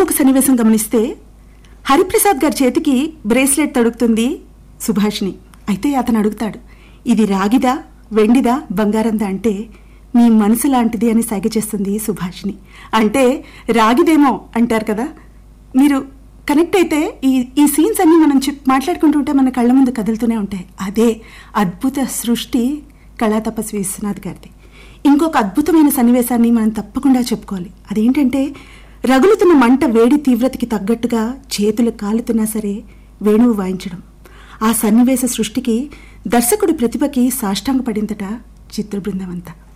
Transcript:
ఇంకొక సన్నివేశం గమనిస్తే హరిప్రసాద్ గారి చేతికి బ్రేస్లెట్ తడుగుతుంది సుభాష్ని అయితే అతను అడుగుతాడు ఇది రాగిదా వెండిదా బంగారందా అంటే మీ మనసు లాంటిది అని సైగ చేస్తుంది సుభాష్ని అంటే రాగిదేమో అంటారు కదా మీరు కనెక్ట్ అయితే ఈ ఈ సీన్స్ అన్ని మనం చెప్ మాట్లాడుకుంటుంటే మన కళ్ళ ముందు కదులుతూనే ఉంటాయి అదే అద్భుత సృష్టి కళా తపస్వి విశ్వనాథ్ గారిది ఇంకొక అద్భుతమైన సన్నివేశాన్ని మనం తప్పకుండా చెప్పుకోవాలి అదేంటంటే రగులుతున్న మంట వేడి తీవ్రతకి తగ్గట్టుగా చేతులు కాలుతున్నా సరే వేణువు వాయించడం ఆ సన్నివేశ సృష్టికి దర్శకుడి ప్రతిభకి సాష్టాంగపడిందట చిత్ర బృందం అంతా